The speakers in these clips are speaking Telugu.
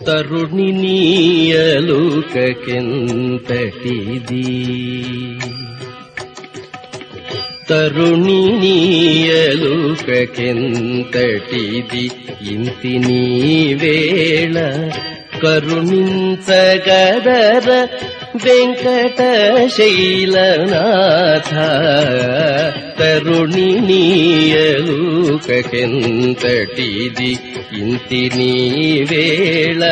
తరుణి నీయలుకెంతటిది తరుణి నీయలుకెంతటిది ఇంతి నీ వేళ కరుణించగదర వెంకటశైలనాథ తరుణి నీయలుకెంతటిది ఇంతి నీ వేళ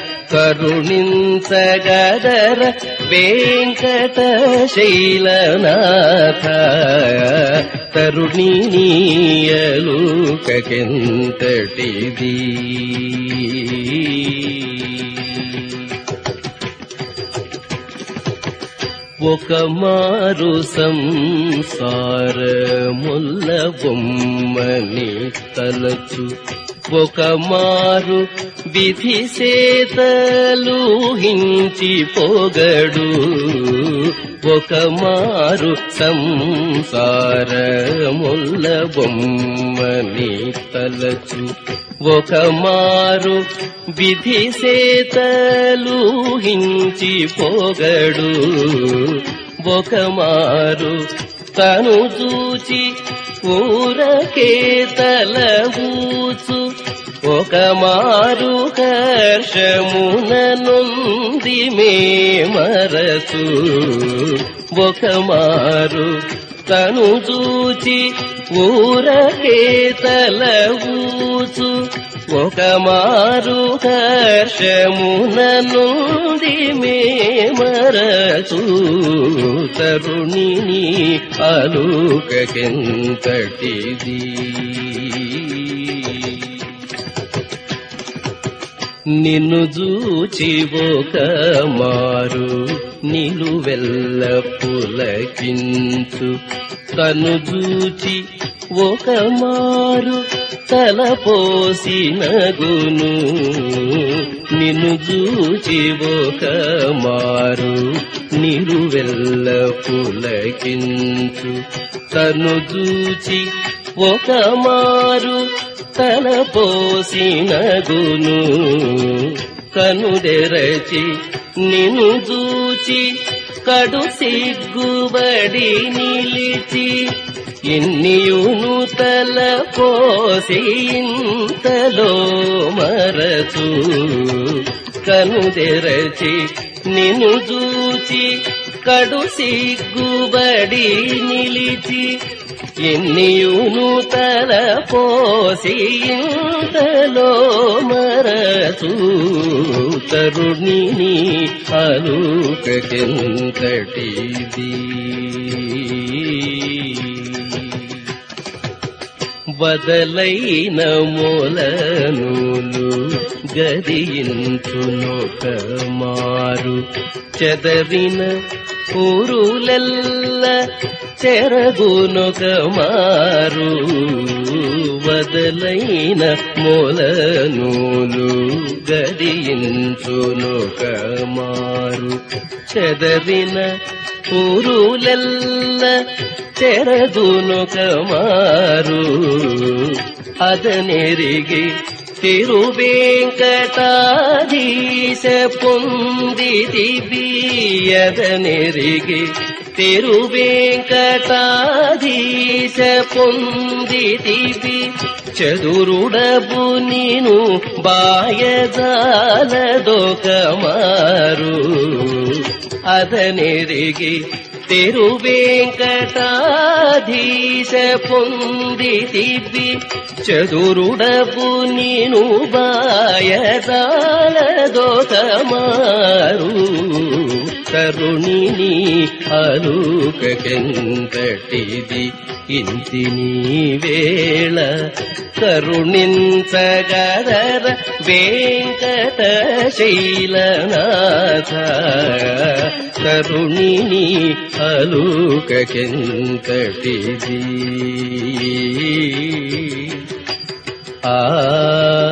కరుణించగదర వెంకటశైలనాథ తరుణి నీయలుకెంతటిది ఒక మారు సంసార ముల్ల బొమ్మని తలచు ఒక మారు విధి సేతలు హించి పొగడు ఒక మారు సంసార ముల్ల బొమ్మని తలచు ఒక మారు విధి సేతలు హించి పొగడు ఒక మారు తను చూచి ఊరకే తలబూచు ఒక మారు హర్షమున నొంది మే మరచు ఒక మారు తను చూచి ఊరకే తలబూచు ఒక మారు హర్షమున నుండి మే మరచు తరుణిని అలుకెంతటిది నిన్ను చూచి ఒక మారు నిలువెల్ల పులకించు తను చూచి ఒక మారు తలపోసిన గును నిన్ను చూచి ఒక మారు నిలువెల్ల పులకించు తను చూచి ఒక మారు తలపోసిన గును కనుదెరచి నిన్ను చూచి కడు సిగ్గుబడి నిలిచి ఇన్నియును తల పోసి ఇంతలో మరచు కనుదెరచి నిన్ను చూచి కడు సిగ్గుబడి నిలిచి ఎన్నియును తల పోసి ఇంతలో మరచు తరుణిని అలుకెంతటిది బదలైన మూలనులు గదియించునొక మారు చెదరిన ఊరులెల్ల చెరగునొక మారు వదలైన మూలనూలు గదియించునొక మారు చెదరిన ఊరులెల్ల చెరగునొక మారు అదనెరిగి తిరువేంకటాధీశ పొందిది బియదనెరిగి తిరువేంకటాధీశ పొందిది చదురుడబు నీను బాయజాలదొక మారు అదనెరిగి తిరువేంకటాధీశ పొందిదివి చదురుడబు నీను బాయదాలదొక మారు కరుణిని అలుకెంతటిది ఇంతిని వేళ కరుణించగదర వెంకటశైలనాథ కరుణిని అలుకెంతటిది ఆ